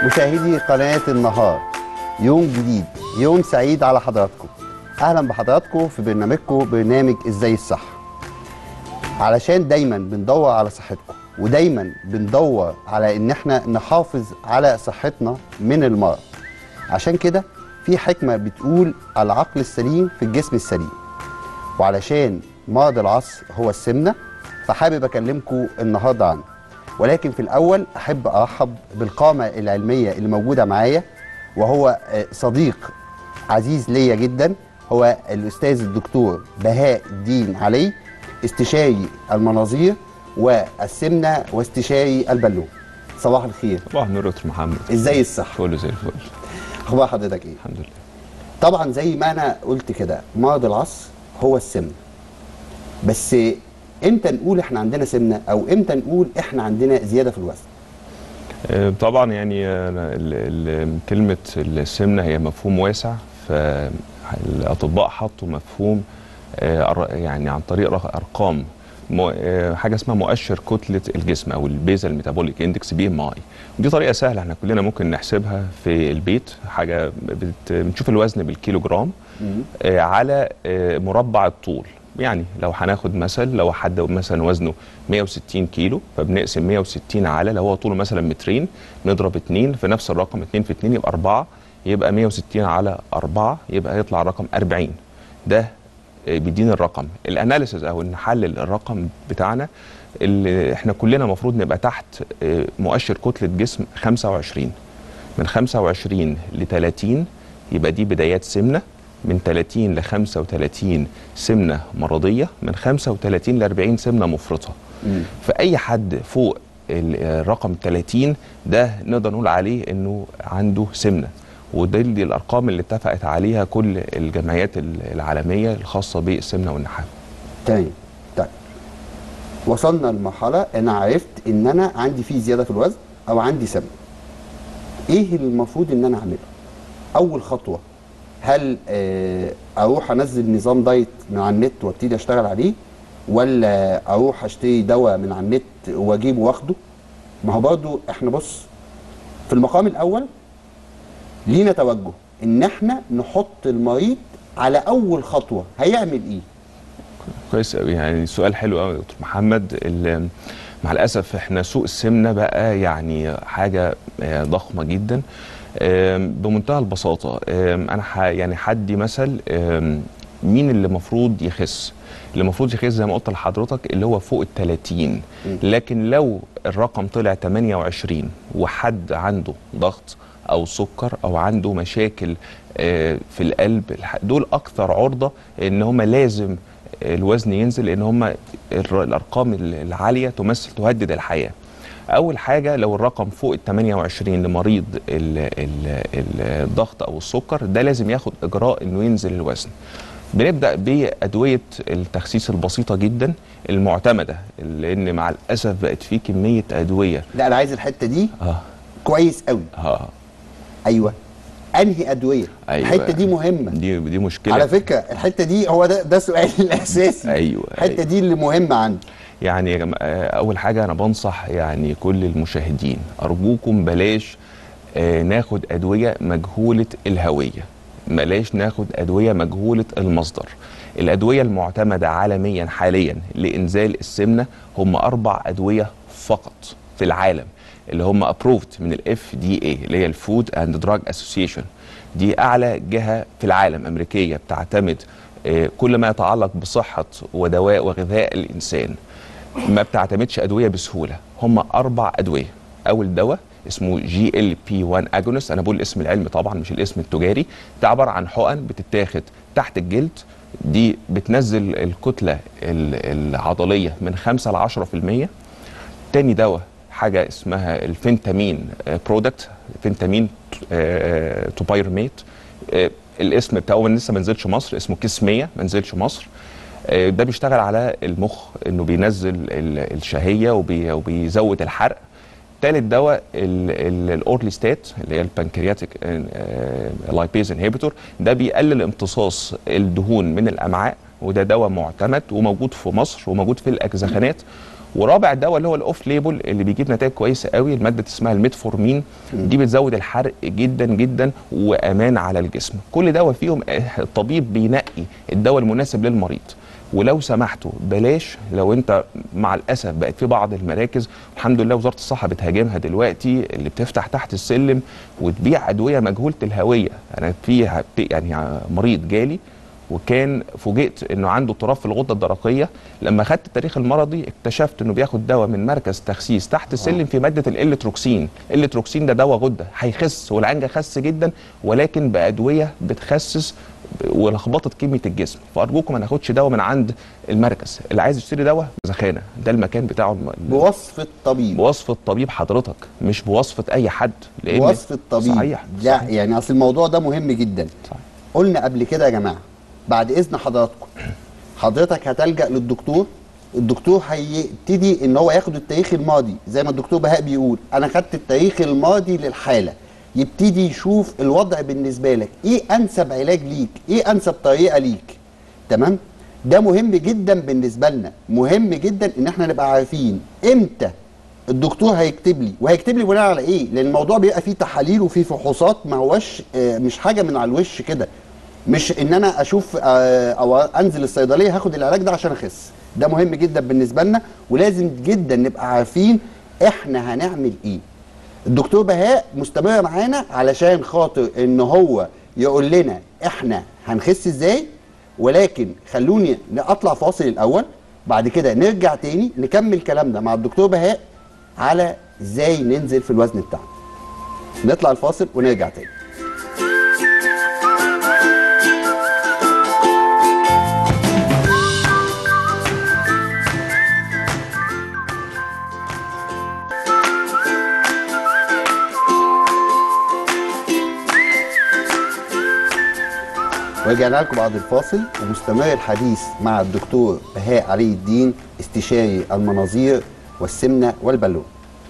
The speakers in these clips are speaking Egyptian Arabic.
مشاهدي قناة النهار يوم جديد يوم سعيد على حضراتكم أهلا بحضراتكم في برنامجكم برنامج إزاي الصح علشان دايما بندور على صحتكم ودايما بندور على ان احنا نحافظ على صحتنا من المرض عشان كده في حكمة بتقول العقل السليم في الجسم السليم وعلشان مرض العصر هو السمنة فحابب أكلمكم النهاردة عنه ولكن في الأول أحب أرحب بالقامة العلمية اللي موجودة معايا وهو آه، صديق عزيز ليا جدا هو الأستاذ الدكتور بهاء الدين علي استشاري المناظير والسمنة واستشاري البلوم صباح الخير صباح النور يا دكتور محمد ازاي الصح كله زي الفل اخبار حضرتك ايه الحمد لله طبعا زي ما انا قلت كده مرض العصر هو السمنه بس امتى نقول احنا عندنا سمنه او امتى نقول احنا عندنا زياده في الوزن آه، طبعا يعني أنا ال- ال- كلمة السمنة هي مفهوم واسع فالأطباء حطوا مفهوم آه، أر- يعني عن طريق رق- أرقام مو- آه، حاجة اسمها مؤشر كتلة الجسم أو البيزل ميتابوليك اندكس بي ام اي ودي طريقة سهلة احنا كلنا ممكن نحسبها في البيت حاجة بت- بنشوف الوزن بالكيلو جرام آه، على آه، مربع الطول يعني لو هناخد مثل لو حد مثلا وزنه 160 كيلو فبنقسم 160 على لو هو طوله مثلا مترين نضرب 2 في نفس الرقم 2 في 2 يبقى 4 يبقى 160 على 4 يبقى يطلع رقم 40 ده آه، بيدينا الرقم الاناليسز او نحلل الرقم بتاعنا اللي احنا كلنا المفروض نبقى تحت آه، مؤشر كتله جسم 25 من 25 ل 30 يبقى دي بدايات سمنه من 30 ل 35 سمنه مرضيه من 35 ل 40 سمنه مفرطه فاي حد فوق ال- الرقم 30 ده نقدر نقول عليه انه عنده سمنه ودي دي الارقام اللي اتفقت عليها كل الجمعيات ال- العالميه الخاصه بالسمنه والنحافه تمام طيب وصلنا لمرحله انا عرفت ان انا عندي فيه زياده في الوزن او عندي سمنه ايه المفروض ان انا اعمله اول خطوه هل آه، اروح انزل نظام دايت من على النت وابتدي اشتغل عليه ولا اروح اشتري دواء من على النت واجيبه واخده ما هو برضو احنا بص في المقام الاول لينا توجه ان احنا نحط المريض على اول خطوه هيعمل ايه كويس قوي يعني سؤال حلو قوي يا دكتور محمد ال- مع الاسف احنا سوق السمنه بقى يعني حاجه آه، ضخمه جدا آم، بمنتهى البساطه آم، انا ح- يعني حدي مثل آم، مين اللي المفروض يخس اللي المفروض يخس زي ما قلت لحضرتك اللي هو فوق ال 30 لكن لو الرقم طلع 28 وحد عنده ضغط او سكر او عنده مشاكل آه، في القلب الح- دول اكثر عرضه ان هم لازم الوزن ينزل لان هم الر- الارقام ال- العاليه تمثل تهدد الحياه اول حاجه لو الرقم فوق ال 28 لمريض ال ال ال الضغط او السكر ده لازم ياخد اجراء انه ينزل الوزن بنبدا بادويه التخسيس البسيطه جدا المعتمده لان مع الاسف بقت في كميه ادويه لا انا عايز الحته دي اه كويس قوي اه ايوه انهي ادويه أيوة. الحته دي مهمه دي دي مشكله على فكره الحته دي هو ده ده سؤالي الاساسي أيوة، الحته أيوة. دي اللي مهمه عندي يعني يا جماعة آه، اول حاجه انا بنصح يعني كل المشاهدين ارجوكم بلاش آه، ناخد ادويه مجهوله الهويه بلاش ناخد ادويه مجهوله المصدر الادويه المعتمده عالميا حاليا لانزال السمنه هم اربع ادويه فقط في العالم اللي هم ابروفد من الاف دي اي اللي هي الفود اند دراج اسوسيشن دي اعلى جهه في العالم امريكيه بتعتمد آه، كل ما يتعلق بصحه ودواء وغذاء الانسان ما بتعتمدش ادويه بسهوله هم اربع ادويه اول دواء اسمه جي ال بي 1 اجونست انا بقول الاسم العلمي طبعا مش الاسم التجاري ده عباره عن حقن بتتاخد تحت الجلد دي بتنزل الكتله ال- العضليه من 5 ل 10% تاني دواء حاجه اسمها الفنتامين برودكت فنتامين آه، توبايرميت آه، الاسم بتاعه لسه ما نزلش مصر اسمه كسميه ما نزلش مصر آه، ده بيشتغل على المخ انه بينزل ال- الشهيه وبي- وبيزود الحرق تالت دواء الاورليستات اللي هي البنكرياتيك لايبيز انهبيتور ده بيقلل امتصاص الدهون من الامعاء وده دواء معتمد وموجود في مصر وموجود في الاجزخانات ورابع دواء اللي هو الاوف ليبل اللي بيجيب نتائج كويسه قوي الماده اسمها الميتفورمين دي بتزود الحرق جدا جدا وامان على الجسم كل دواء فيهم الطبيب بينقي الدواء المناسب للمريض ولو سمحتوا بلاش لو انت مع الاسف بقت في بعض المراكز الحمد لله وزاره الصحه بتهاجمها دلوقتي اللي بتفتح تحت السلم وتبيع ادويه مجهوله الهويه انا في يعني مريض جالي وكان فوجئت انه عنده اضطراب في الغده الدرقيه لما خدت التاريخ المرضي اكتشفت انه بياخد دواء من مركز تخسيس تحت السلم في ماده الالتروكسين الالتروكسين ده دواء غده هيخس والعنجه خس جدا ولكن بادويه بتخسس ولخبطت كميه الجسم فارجوكم ما ناخدش دواء من عند المركز اللي عايز يشتري دواء زخانه ده المكان بتاعه الم... بوصف الطبيب بوصف الطبيب حضرتك مش بوصفه اي حد لان بوصف الطبيب صحيح لا صحيح. يعني اصل الموضوع ده مهم جدا صحيح. قلنا قبل كده يا جماعه بعد اذن حضراتكم حضرتك هتلجا للدكتور الدكتور هيبتدي ان هو ياخد التاريخ الماضي زي ما الدكتور بهاء بيقول انا خدت التاريخ الماضي للحاله يبتدي يشوف الوضع بالنسبه لك ايه انسب علاج ليك ايه انسب طريقه ليك تمام ده مهم جدا بالنسبه لنا مهم جدا ان احنا نبقى عارفين امتى الدكتور هيكتب لي وهيكتب لي بناء على ايه لان الموضوع بيبقى فيه تحاليل وفيه فحوصات ما هوش آه، مش حاجه من على الوش كده مش ان انا اشوف آه، او انزل الصيدليه هاخد العلاج ده عشان اخس ده مهم جدا بالنسبه لنا ولازم جدا نبقى عارفين احنا هنعمل ايه الدكتور بهاء مستمر معانا علشان خاطر ان هو يقول لنا احنا هنخس ازاي ولكن خلوني اطلع فاصل الاول بعد كده نرجع تاني نكمل كلامنا مع الدكتور بهاء على ازاي ننزل في الوزن بتاعنا نطلع الفاصل ونرجع تاني ورجعنا لكم بعد الفاصل ومستمر الحديث مع الدكتور بهاء علي الدين استشاري المناظير والسمنه والبالون.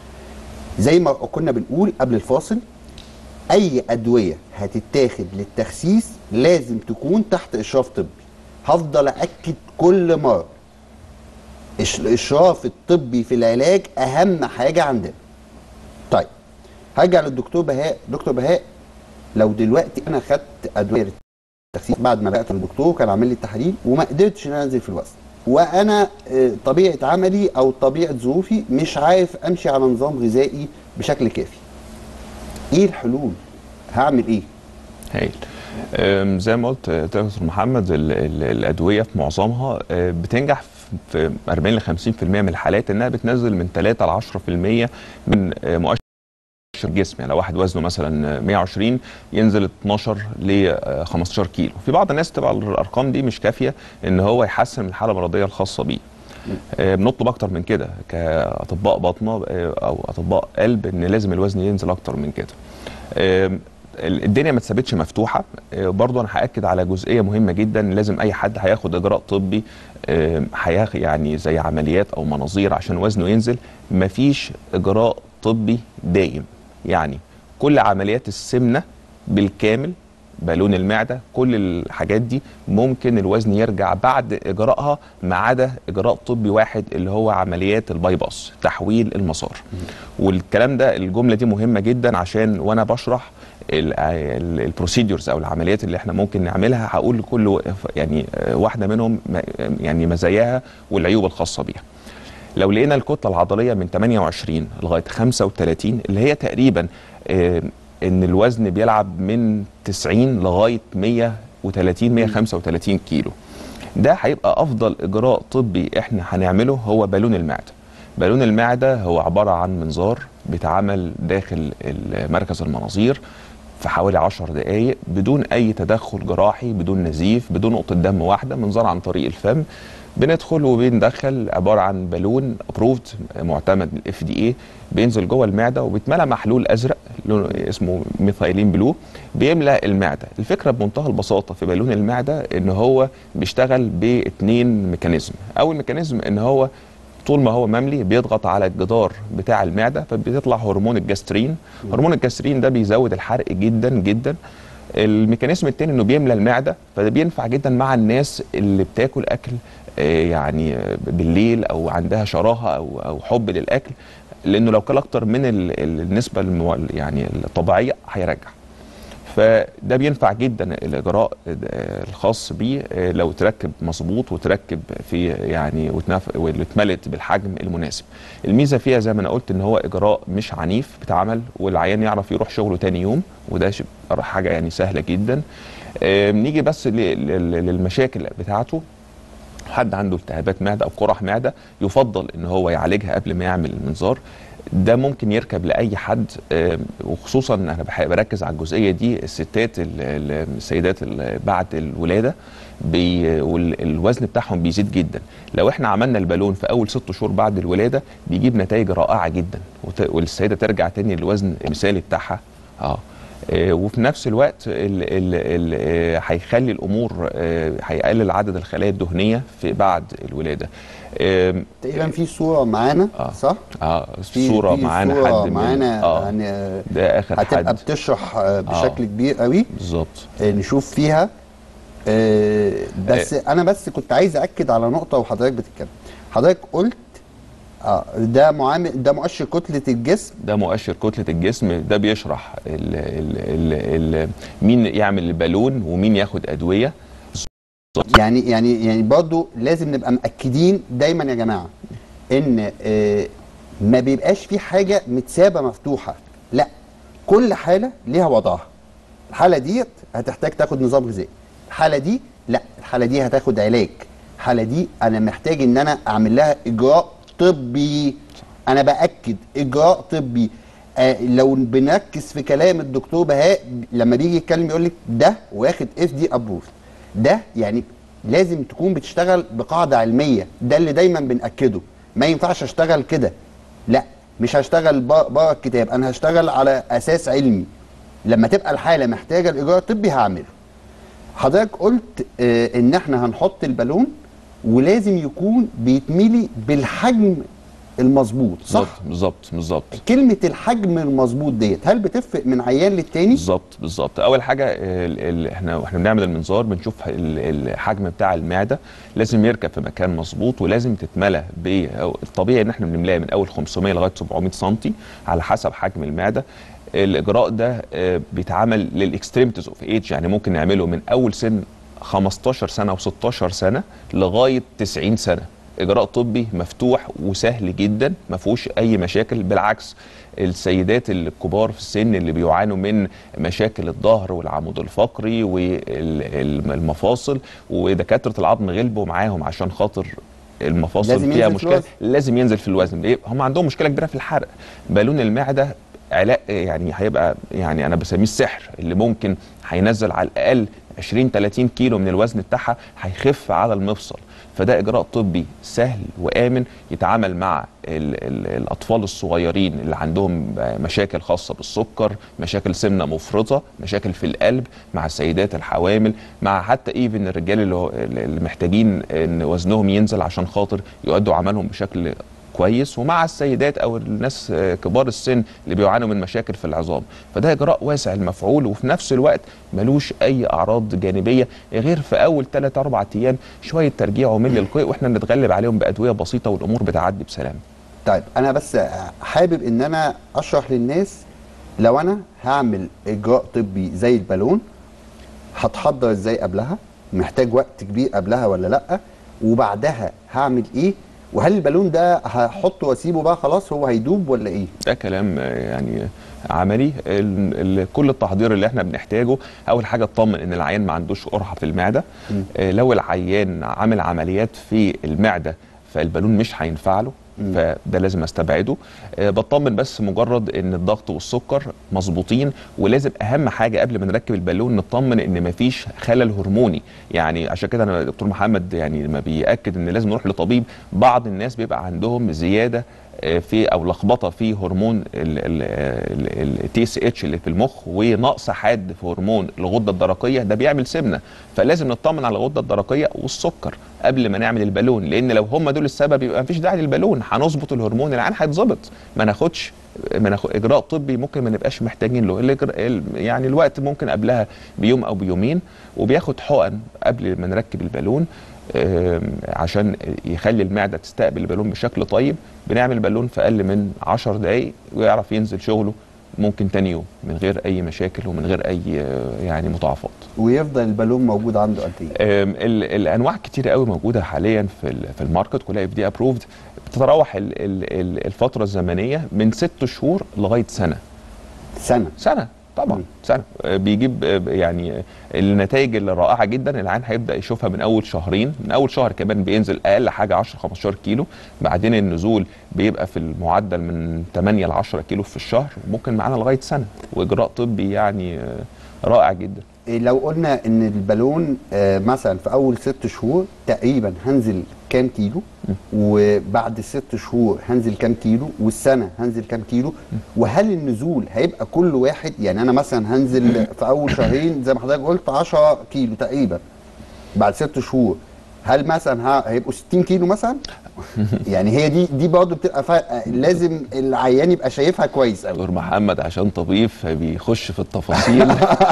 زي ما كنا بنقول قبل الفاصل اي ادويه هتتاخد للتخسيس لازم تكون تحت اشراف طبي. هفضل اكد كل مره إش- الاشراف الطبي في العلاج اهم حاجه عندنا. طيب هرجع للدكتور بهاء، دكتور بهاء لو دلوقتي انا خدت ادويه التخسيس بعد ما لقيت الدكتور كان عامل لي التحاليل وما قدرتش ان انا انزل في الوزن وانا آه، طبيعه عملي او طبيعه ظروفي مش عارف امشي على نظام غذائي بشكل كافي ايه الحلول هعمل ايه هايل أم، زي ما قلت آه، دكتور محمد ال ال الادويه في معظمها آه، بتنجح في 40 ل 50% من الحالات انها بتنزل من 3 ل 10% من آه، مؤشر جسم يعني لو واحد وزنه مثلا 120 ينزل 12 ل 15 كيلو في بعض الناس تبقى الارقام دي مش كافيه ان هو يحسن من الحاله المرضيه الخاصه بيه آه، بنطلب اكتر من كده كاطباء باطنه آه، او اطباء قلب ان لازم الوزن ينزل اكتر من كده آم، الدنيا ما اتثبتش مفتوحه آه، برضو انا هاكد على جزئيه مهمه جدا لازم اي حد هياخد اجراء طبي آم، هياخد يعني زي عمليات او مناظير عشان وزنه ينزل مفيش اجراء طبي دايم يعني كل عمليات السمنه بالكامل بالون المعده كل الحاجات دي ممكن الوزن يرجع بعد اجراءها ما عدا اجراء طبي واحد اللي هو عمليات الباي باس تحويل المسار والكلام ده الجمله دي مهمه جدا عشان وانا بشرح البروسيدورز او العمليات اللي احنا ممكن نعملها هقول كل و- يعني آه، واحده منهم م- يعني مزاياها والعيوب الخاصه بيها لو لقينا الكتله العضليه من 28 لغايه 35 اللي هي تقريبا آه، ان الوزن بيلعب من 90 لغايه 130 135 كيلو ده هيبقى افضل اجراء طبي احنا هنعمله هو بالون المعده بالون المعده هو عباره عن منظار بيتعمل داخل مركز المناظير في حوالي 10 دقائق بدون اي تدخل جراحي بدون نزيف بدون نقطه دم واحده منظار عن طريق الفم بندخل وبندخل عباره عن بالون ابروفد معتمد من الاف دي اي بينزل جوه المعده وبيتملى محلول ازرق لونه اسمه ميثايلين بلو بيملى المعده الفكره بمنتهى البساطه في بالون المعده ان هو بيشتغل باثنين ميكانيزم اول ميكانيزم ان هو طول ما هو مملي بيضغط على الجدار بتاع المعده فبيطلع هرمون الجسترين هرمون الجسترين ده بيزود الحرق جدا جدا الميكانيزم التاني انه بيملى المعده فده بينفع جدا مع الناس اللي بتاكل اكل آه، يعني آه، بالليل او عندها شراهه او او حب للاكل لانه لو كل اكتر من ال- ال- النسبه المو... يعني الطبيعيه هيرجع فده بينفع جدا الاجراء آه، الخاص بيه آه، لو تركب مظبوط وتركب في يعني وتنف... واتملت بالحجم المناسب الميزه فيها زي ما انا قلت ان هو اجراء مش عنيف بيتعمل والعيان يعرف يروح شغله تاني يوم وده ش- حاجه يعني سهله جدا آه، نيجي بس ل- ل- للمشاكل بتاعته حد عنده التهابات معده او قرح معده يفضل ان هو يعالجها قبل ما يعمل المنظار ده ممكن يركب لاي حد آم، وخصوصا انا بح- بركز على الجزئيه دي الستات ال- ال- السيدات ال- بعد الولاده بي والوزن بتاعهم بيزيد جدا لو احنا عملنا البالون في اول ست شهور بعد الولاده بيجيب نتائج رائعه جدا وت- والسيده ترجع تاني للوزن المثالي بتاعها اه آه، وفي نفس الوقت ال- ال- ال- آه، هيخلي الامور آه، هيقلل عدد الخلايا الدهنيه في بعد الولاده آم، تقريبا في صوره معانا آه. صح؟ اه في صوره في معانا صورة حد من معانا اه يعني آه، ده اخر هتبقى حد بتشرح آه، بشكل كبير قوي بالظبط آه، نشوف فيها آه، بس انا بس كنت عايز اكد على نقطه وحضرتك بتتكلم حضرتك قلت اه ده معامل ده مؤشر كتله الجسم ده مؤشر كتله الجسم ده بيشرح ال ال ال ال مين يعمل البالون ومين ياخد ادويه يعني يعني يعني برضه لازم نبقى مأكدين دايما يا جماعه ان آه، ما بيبقاش في حاجه متسابه مفتوحه لا كل حاله ليها وضعها الحاله ديت هتحتاج تاخد نظام غذائي الحاله دي لا الحاله دي هتاخد علاج الحاله دي انا محتاج ان انا اعمل لها اجراء طبي انا باكد اجراء طبي آه لو بنركز في كلام الدكتور بهاء لما بيجي يتكلم يقول لك ده واخد اف دي ابروف ده يعني لازم تكون بتشتغل بقاعده علميه ده اللي دايما بناكده ما ينفعش اشتغل كده لا مش هشتغل بره الكتاب انا هشتغل على اساس علمي لما تبقى الحاله محتاجه الاجراء الطبي هعمله حضرتك قلت آه ان احنا هنحط البالون ولازم يكون بيتملي بالحجم المظبوط صح بالظبط بالظبط بالظبط كلمه الحجم المظبوط ديت هل بتفرق من عيان للتاني بالظبط بالظبط اول حاجه ال ال احنا واحنا بنعمل المنظار بنشوف ال- الحجم بتاع المعده لازم يركب في مكان مظبوط ولازم تتملى ب أو الطبيعي ان احنا بنملاها من اول 500 لغايه 700 سم على حسب حجم المعده الاجراء ده آه، بيتعمل للاكستريمتيز اوف ايج يعني ممكن نعمله من اول سن 15 سنه و16 سنه لغايه 90 سنه اجراء طبي مفتوح وسهل جدا ما فيهوش اي مشاكل بالعكس السيدات الكبار في السن اللي بيعانوا من مشاكل الظهر والعمود الفقري والمفاصل ودكاتره العظم غلبوا معاهم عشان خاطر المفاصل لازم فيها ينزل في مشكله الوزن. لازم ينزل في الوزن ليه هم عندهم مشكله كبيره في الحرق بالون المعده علاء يعني هيبقى يعني انا بسميه السحر اللي ممكن هينزل على الاقل 20 30 كيلو من الوزن بتاعها هيخف على المفصل فده اجراء طبي سهل وامن يتعامل مع ال ال الاطفال الصغيرين اللي عندهم مشاكل خاصه بالسكر مشاكل سمنه مفرطه مشاكل في القلب مع السيدات الحوامل مع حتى ايفن الرجال اللي, هو- اللي محتاجين ان وزنهم ينزل عشان خاطر يؤدوا عملهم بشكل كويس ومع السيدات او الناس آه، كبار السن اللي بيعانوا من مشاكل في العظام فده اجراء واسع المفعول وفي نفس الوقت ملوش اي اعراض جانبيه غير في اول 3 4 ايام شويه ترجيع ومل القيء واحنا بنتغلب عليهم بادويه بسيطه والامور بتعدي بسلام طيب انا بس حابب ان انا اشرح للناس لو انا هعمل اجراء طبي زي البالون هتحضر ازاي قبلها محتاج وقت كبير قبلها ولا لا وبعدها هعمل ايه وهل البالون ده هحطه واسيبه بقى خلاص هو هيدوب ولا ايه ده كلام آه، يعني عملي ال- ال- كل التحضير اللي احنا بنحتاجه اول حاجه اطمن ان العيان ما عندوش قرحه في المعده آه، لو العيان عامل عمليات في المعده فالبالون مش هينفع له فده لازم استبعده آه، بطمن بس مجرد ان الضغط والسكر مظبوطين ولازم اهم حاجه قبل ما نركب البالون نطمن ان مفيش خلل هرموني يعني عشان كده انا دكتور محمد يعني لما بياكد ان لازم نروح لطبيب بعض الناس بيبقى عندهم زياده آه، في او لخبطه في هرمون التي اس اتش اللي في المخ ونقص حاد في هرمون الغده الدرقيه ده بيعمل سمنه فلازم نطمن على الغده الدرقيه والسكر قبل ما نعمل البالون لان لو هم دول السبب يبقى مفيش داعي للبالون هنظبط الهرمون العين هيتظبط ما ناخدش ما ناخد اجراء طبي ممكن ما نبقاش محتاجين له الإجراء- ال- يعني الوقت ممكن قبلها بيوم او بيومين وبياخد حقن قبل ما نركب البالون آم، عشان يخلي المعده تستقبل البالون بشكل طيب بنعمل بالون في اقل من 10 دقائق ويعرف ينزل شغله ممكن تاني يوم من غير اي مشاكل ومن غير اي آه، يعني مضاعفات ويفضل البالون موجود عنده قد ايه آم، ال- الانواع كتير قوي موجوده حاليا في ال- في الماركت كلها اف دي ابروفد بتتراوح ال- ال- ال- الفتره الزمنيه من ست شهور لغايه سنه سنه سنه طبعا مم. سنه آه، بيجيب آه، يعني آه، النتائج اللي رائعه جدا العيان هيبدا يشوفها من اول شهرين من اول شهر كمان بينزل اقل حاجه 10 15 كيلو بعدين النزول بيبقى في المعدل من 8 ل 10 كيلو في الشهر ممكن معانا لغايه سنه واجراء طبي يعني آه، رائع جدا إيه لو قلنا ان البالون آه، مثلا في اول ست شهور تقريبا هنزل كام كيلو وبعد ست شهور هنزل كام كيلو والسنه هنزل كام كيلو وهل النزول هيبقى كل واحد يعني انا مثلا هنزل في اول شهرين زي ما حضرتك قلت 10 كيلو تقريبا بعد ست شهور هل مثلا ه- هيبقوا 60 كيلو مثلا يعني هي دي دي برضه بتبقى فرق لازم العيان يبقى شايفها كويس قوي دكتور محمد عشان طبيب فبيخش في التفاصيل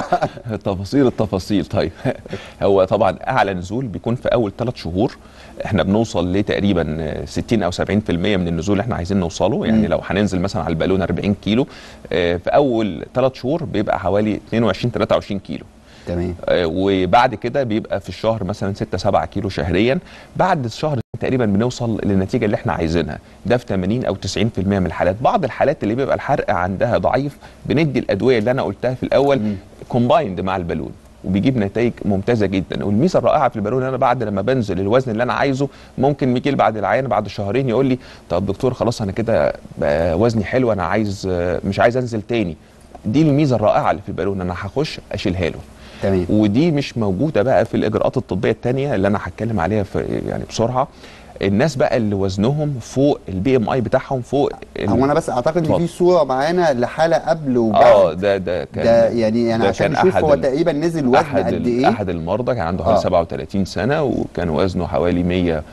تفاصيل التفاصيل طيب هو طبعا اعلى نزول بيكون في اول ثلاث شهور احنا بنوصل لتقريبا 60 او 70% من النزول اللي احنا عايزين نوصله يعني مم. لو هننزل مثلا على البالون 40 كيلو آه، في اول ثلاث شهور بيبقى حوالي 22 23 كيلو تمام آه، وبعد كده بيبقى في الشهر مثلا 6 7 كيلو شهريا بعد الشهر تقريبا بنوصل للنتيجه اللي احنا عايزينها ده في 80 او 90% من الحالات بعض الحالات اللي بيبقى الحرق عندها ضعيف بندي الادويه اللي انا قلتها في الاول مم. كومبايند مع البالون وبيجيب نتائج ممتازه جدا والميزه الرائعه في البالون ان انا بعد لما بنزل الوزن اللي انا عايزه ممكن يجي بعد العيان بعد شهرين يقول لي طب دكتور خلاص انا كده بقى وزني حلو انا عايز آه، مش عايز انزل تاني دي الميزه الرائعه اللي في البالون انا هخش اشيلها له تمام ودي مش موجوده بقى في الاجراءات الطبيه التانية اللي انا هتكلم عليها في يعني بسرعه الناس بقى اللي وزنهم فوق البي ام اي بتاعهم فوق ال- هو انا بس اعتقد ان اتفضل. في صوره معانا لحاله قبل وبعد اه ده ده كان ده يعني يعني ده عشان كان نشوف أحد هو ال- تقريبا نزل وزن احد قد ال- ايه احد المرضى كان عنده حوالي آه. 37 سنه وكان وزنه حوالي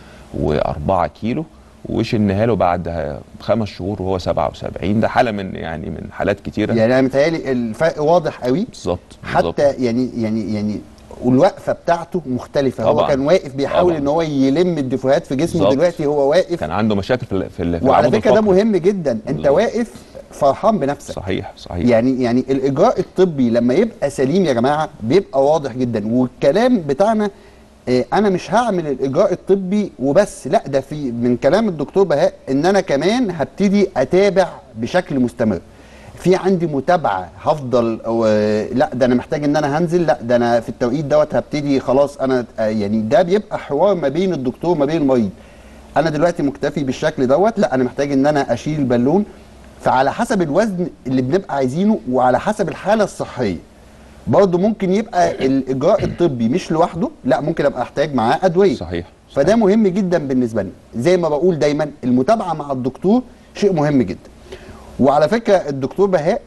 104 كيلو وشلناها له بعد خمس شهور وهو 77 ده حاله من يعني من حالات كتيره يعني انا متهيألي الفرق واضح قوي بالظبط بالظبط. حتى يعني يعني يعني والوقفه بتاعته مختلفه هو طبعاً. كان واقف بيحاول طبعاً. ان هو يلم الديفوهات في جسمه بالظبط. دلوقتي هو واقف كان عنده مشاكل في ال- في, ال- في وعلى العمود فكره ده الفقري. مهم جدا انت بالظبط. واقف فرحان بنفسك صحيح صحيح يعني يعني الاجراء الطبي لما يبقى سليم يا جماعه بيبقى واضح جدا والكلام بتاعنا آه، انا مش هعمل الاجراء الطبي وبس لا ده في من كلام الدكتور بهاء ان انا كمان هبتدي اتابع بشكل مستمر في عندي متابعه هفضل آه، لا ده انا محتاج ان انا هنزل لا ده انا في التوقيت دوت هبتدي خلاص انا آه، يعني ده بيبقى حوار ما بين الدكتور ما بين المريض انا دلوقتي مكتفي بالشكل دوت لا انا محتاج ان انا اشيل البالون فعلى حسب الوزن اللي بنبقى عايزينه وعلى حسب الحاله الصحيه برضه ممكن يبقى الاجراء الطبي مش لوحده لا ممكن ابقى احتاج معاه ادويه صحيح فده مهم جدا بالنسبه لنا زي ما بقول دايما المتابعه مع الدكتور شيء مهم جدا وعلى فكره الدكتور بهاء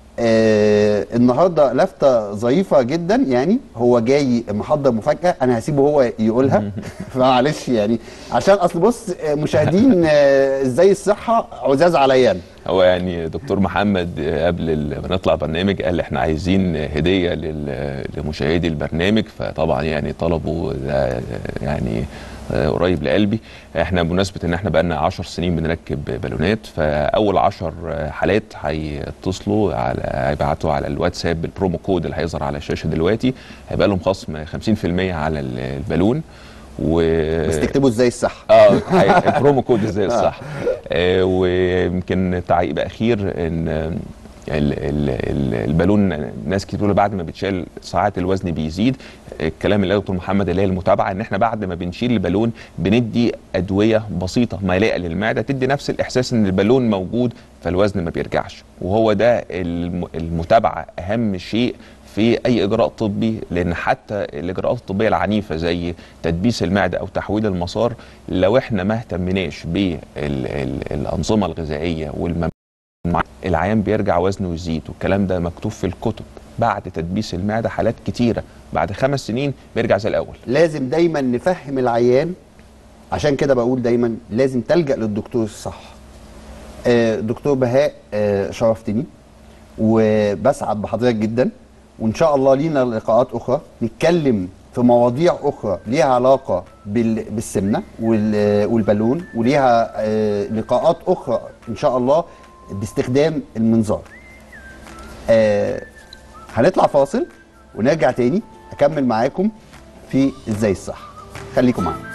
آه النهارده لفته ظريفه جدا يعني هو جاي محضر مفاجاه انا هسيبه هو يقولها فمعلش يعني عشان اصل بص آه، مشاهدين آه، ازاي الصحه عزاز عليا أنا. هو يعني دكتور محمد قبل ال- ما نطلع برنامج قال احنا عايزين هديه لل- لمشاهدي البرنامج فطبعا يعني طلبه ده يعني قريب لقلبي احنا بمناسبه ان احنا بقالنا 10 سنين بنركب بالونات فاول 10 حالات هيتصلوا على هيبعتوا على الواتساب بالبرومو كود اللي هيظهر على الشاشه دلوقتي هيبقى لهم خصم 50% على البالون و بس تكتبوا ازاي الصح اه حقيقة، البرومو كود ازاي الصح آه ويمكن تعقيب اخير ان آه، ال- ال- ال- البالون ناس كتير بتقول بعد ما بيتشال ساعات الوزن بيزيد الكلام اللي قاله دكتور محمد اللي هي المتابعه ان احنا بعد ما بنشيل البالون بندي ادويه بسيطه مالئه للمعده تدي نفس الاحساس ان البالون موجود فالوزن ما بيرجعش وهو ده الم- المتابعه اهم شيء في اي اجراء طبي لان حتى الاجراءات الطبيه العنيفه زي تدبيس المعده او تحويل المسار لو احنا ما اهتمناش بالانظمه الغذائيه والمم العيان بيرجع وزنه يزيد والكلام ده مكتوب في الكتب بعد تدبيس المعده حالات كتيره بعد خمس سنين بيرجع زي الاول لازم دايما نفهم العيان عشان كده بقول دايما لازم تلجأ للدكتور الصح آه، دكتور بهاء آه، شرفتني وبسعد بحضرتك جدا وان شاء الله لينا لقاءات اخرى نتكلم في مواضيع اخرى ليها علاقه بال- بالسمنه وال- والبالون وليها آه، لقاءات اخرى ان شاء الله باستخدام المنظار آه، هنطلع فاصل ونرجع تاني اكمل معاكم في ازاي الصح خليكم معانا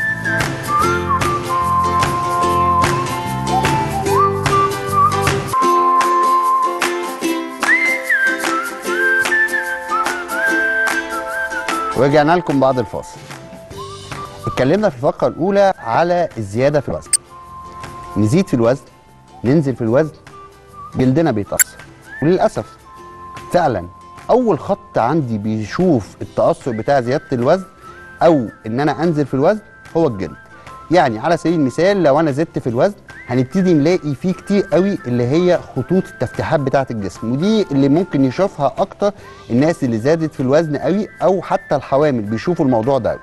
ورجعنا لكم بعد الفاصل اتكلمنا في الفقره الاولى على الزياده في الوزن نزيد في الوزن ننزل في الوزن جلدنا بيتاثر وللاسف فعلا اول خط عندي بيشوف التاثر بتاع زياده الوزن او ان انا انزل في الوزن هو الجلد يعني على سبيل المثال لو انا زدت في الوزن هنبتدي نلاقي فيه كتير قوي اللي هي خطوط التفتيحات بتاعه الجسم ودي اللي ممكن يشوفها اكتر الناس اللي زادت في الوزن قوي او حتى الحوامل بيشوفوا الموضوع ده قوي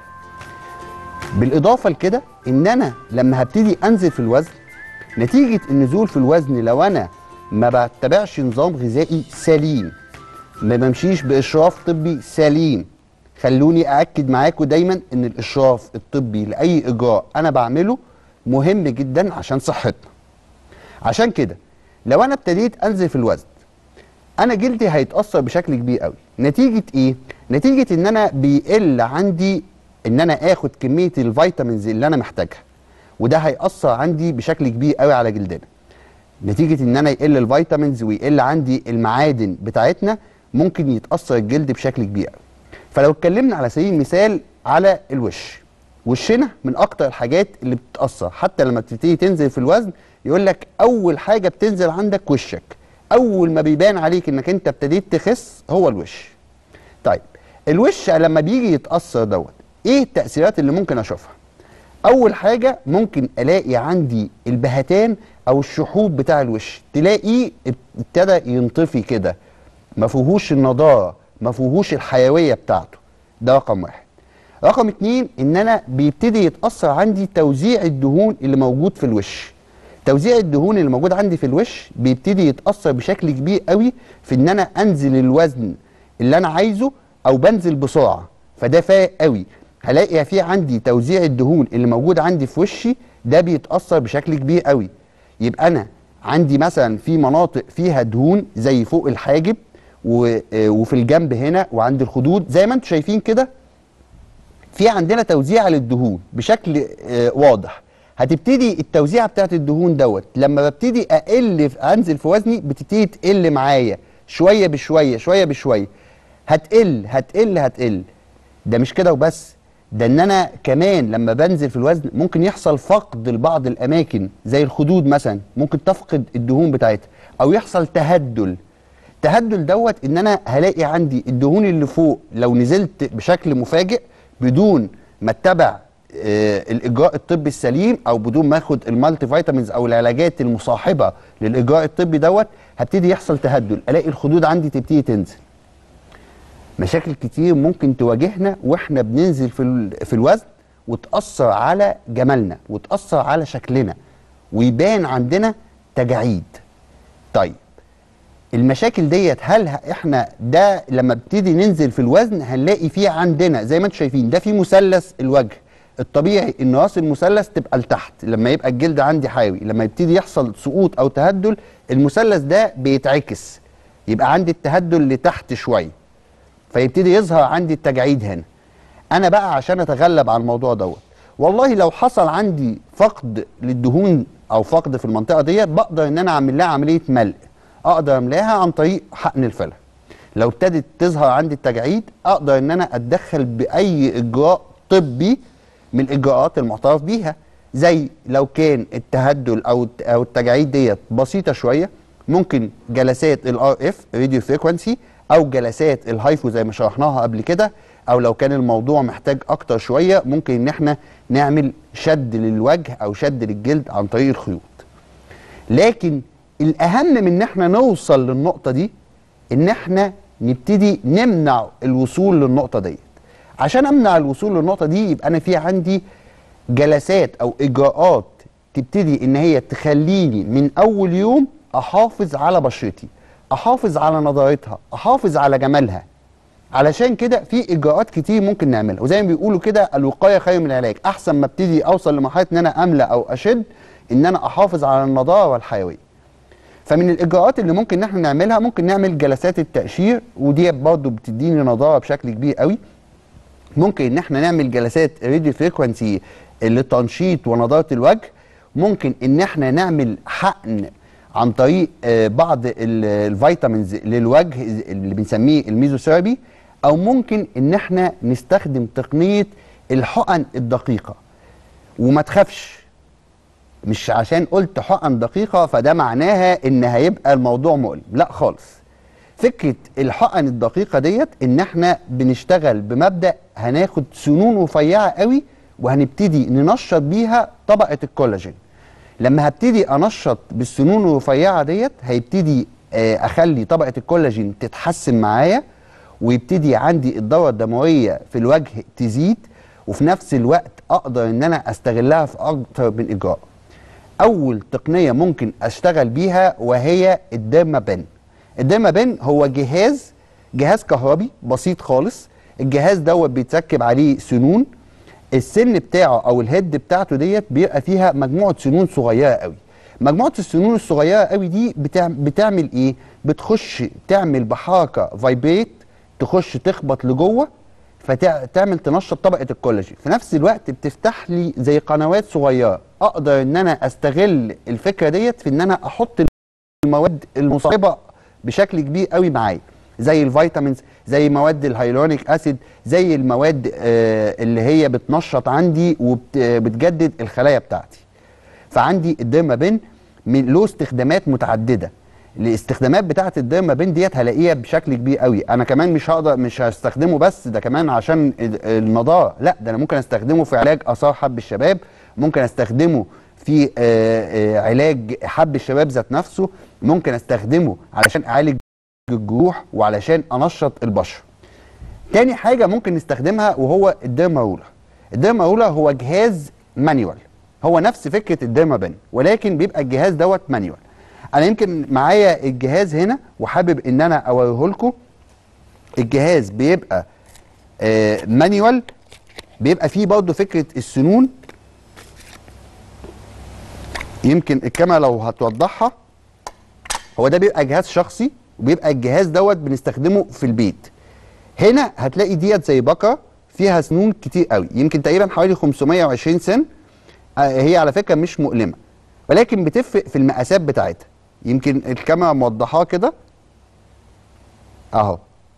بالاضافه لكده ان انا لما هبتدي انزل في الوزن نتيجه النزول في الوزن لو انا ما بتبعش نظام غذائي سليم ما بمشيش باشراف طبي سليم خلوني ااكد معاكم دايما ان الاشراف الطبي لاي اجراء انا بعمله مهم جدا عشان صحتنا عشان كده لو انا ابتديت انزل في الوزن انا جلدي هيتاثر بشكل كبير قوي نتيجه ايه نتيجه ان انا بيقل عندي ان انا اخد كميه الفيتامينز اللي انا محتاجها وده هيأثر عندي بشكل كبير قوي على جلدنا نتيجه ان انا يقل الفيتامينز ويقل عندي المعادن بتاعتنا ممكن يتاثر الجلد بشكل كبير قوي فلو اتكلمنا على سبيل المثال على الوش وشنا من اكتر الحاجات اللي بتتاثر حتى لما بتبتدي تنزل في الوزن يقول لك اول حاجه بتنزل عندك وشك اول ما بيبان عليك انك انت ابتديت تخس هو الوش طيب الوش لما بيجي يتاثر دوت ايه التاثيرات اللي ممكن اشوفها اول حاجه ممكن الاقي عندي البهتان او الشحوب بتاع الوش تلاقيه ابتدى ينطفي كده ما فيهوش النضاره ما فيهوش الحيويه بتاعته ده رقم واحد رقم اتنين ان انا بيبتدي يتاثر عندي توزيع الدهون اللي موجود في الوش توزيع الدهون اللي موجود عندي في الوش بيبتدي يتاثر بشكل كبير قوي في ان انا انزل الوزن اللي انا عايزه او بنزل بسرعه فده فارق قوي هلاقي في عندي توزيع الدهون اللي موجود عندي في وشي ده بيتاثر بشكل كبير قوي يبقى انا عندي مثلا في مناطق فيها دهون زي فوق الحاجب و- آه، وفي الجنب هنا وعند الخدود زي ما انتم شايفين كده في عندنا توزيع للدهون بشكل آه، واضح هتبتدي التوزيع بتاعت الدهون دوت لما ببتدي اقل في انزل في وزني بتبتدي تقل معايا شويه بشويه شويه بشويه هتقل هتقل هتقل ده مش كده وبس ده ان انا كمان لما بنزل في الوزن ممكن يحصل فقد لبعض الاماكن زي الخدود مثلا ممكن تفقد الدهون بتاعتها او يحصل تهدل تهدل دوت ان انا هلاقي عندي الدهون اللي فوق لو نزلت بشكل مفاجئ بدون ما اتبع آه، الاجراء الطبي السليم او بدون ما اخد المالتي فيتامينز او العلاجات المصاحبه للاجراء الطبي دوت هبتدي يحصل تهدل الاقي الخدود عندي تبتدي تنزل مشاكل كتير ممكن تواجهنا واحنا بننزل في ال- في الوزن وتأثر على جمالنا وتأثر على شكلنا ويبان عندنا تجاعيد طيب المشاكل ديت هل ه- احنا ده لما ابتدي ننزل في الوزن هنلاقي فيه عندنا زي ما انتم شايفين ده في مثلث الوجه الطبيعي ان راس المثلث تبقى لتحت لما يبقى الجلد عندي حيوي لما يبتدي يحصل سقوط او تهدل المثلث ده بيتعكس يبقى عندي التهدل لتحت شويه فيبتدي يظهر عندي التجاعيد هنا انا بقى عشان اتغلب على الموضوع دوت والله لو حصل عندي فقد للدهون او فقد في المنطقه ديت بقدر ان انا اعمل لها عمليه ملء اقدر املاها عن طريق حقن الفلة لو ابتدت تظهر عندي التجاعيد اقدر ان انا اتدخل باي اجراء طبي من الاجراءات المعترف بيها زي لو كان التهدل او او التجاعيد ديت بسيطه شويه ممكن جلسات الار اف راديو فريكوانسي او جلسات الهايفو زي ما شرحناها قبل كده او لو كان الموضوع محتاج اكتر شويه ممكن ان احنا نعمل شد للوجه او شد للجلد عن طريق الخيوط لكن الاهم من ان احنا نوصل للنقطه دي ان احنا نبتدي نمنع الوصول للنقطه ديت عشان امنع الوصول للنقطه دي يبقى انا في عندي جلسات او اجراءات تبتدي ان هي تخليني من اول يوم احافظ على بشرتي احافظ على نضارتها احافظ على جمالها علشان كده في اجراءات كتير ممكن نعملها وزي ما بيقولوا كده الوقايه خير من العلاج احسن ما ابتدي اوصل لمرحله ان انا املى او اشد ان انا احافظ على النضاره والحيويه فمن الاجراءات اللي ممكن ان احنا نعملها ممكن نعمل جلسات التقشير ودي برضه بتديني نضاره بشكل كبير قوي ممكن ان احنا نعمل جلسات راديو فريكونسي لتنشيط ونضاره الوجه ممكن ان احنا نعمل حقن عن طريق آه، بعض ال- الفيتامينز للوجه اللي بنسميه الميزوثيرابي او ممكن ان احنا نستخدم تقنيه الحقن الدقيقه وما تخافش مش عشان قلت حقن دقيقه فده معناها ان هيبقى الموضوع مؤلم لا خالص فكره الحقن الدقيقه ديت ان احنا بنشتغل بمبدا هناخد سنون رفيعه قوي وهنبتدي ننشط بيها طبقه الكولاجين لما هبتدي انشط بالسنون الرفيعه ديت هيبتدي آه، اخلي طبقه الكولاجين تتحسن معايا ويبتدي عندي الدوره الدمويه في الوجه تزيد وفي نفس الوقت اقدر ان انا استغلها في اكتر من اجراء اول تقنيه ممكن اشتغل بيها وهي الديرما بن الديرما بن هو جهاز جهاز كهربي بسيط خالص الجهاز دوت بيتركب عليه سنون السن بتاعه او الهيد بتاعته ديت بيبقى فيها مجموعه سنون صغيره قوي مجموعه السنون الصغيره قوي دي بتع- بتعمل ايه بتخش تعمل بحركه فايبريت تخش تخبط لجوه فتعمل تنشط طبقه الكولاجين في نفس الوقت بتفتح لي زي قنوات صغيره اقدر ان انا استغل الفكره ديت في ان انا احط المواد المصاحبه بشكل كبير قوي معايا زي الفيتامينز زي مواد الهيلورونيك اسيد زي المواد آه اللي هي بتنشط عندي وبتجدد الخلايا بتاعتي فعندي الديرما بين من له استخدامات متعدده الاستخدامات بتاعه الديرما بين ديت هلاقيها بشكل كبير قوي انا كمان مش هقدر مش هستخدمه بس ده كمان عشان ال- النضاره لا ده انا ممكن استخدمه في علاج اثار حب الشباب ممكن استخدمه في آه، آه، علاج حب الشباب ذات نفسه ممكن استخدمه علشان اعالج الجروح وعلشان انشط البشره تاني حاجه ممكن نستخدمها وهو الديرما رولر الديرما رولر هو جهاز مانيوال هو نفس فكره الديرما بن ولكن بيبقى الجهاز دوت مانيوال انا يمكن معايا الجهاز هنا وحابب ان انا اوريه لكم الجهاز بيبقى آه مانيوال بيبقى فيه برضه فكره السنون يمكن الكاميرا لو هتوضحها هو ده بيبقى جهاز شخصي وبيبقى الجهاز دوت بنستخدمه في البيت هنا هتلاقي ديت زي بكره فيها سنون كتير قوي يمكن تقريبا حوالي 520 سن آه، هي على فكره مش مؤلمه ولكن بتفرق في المقاسات بتاعتها يمكن الكاميرا موضحاه كده اهو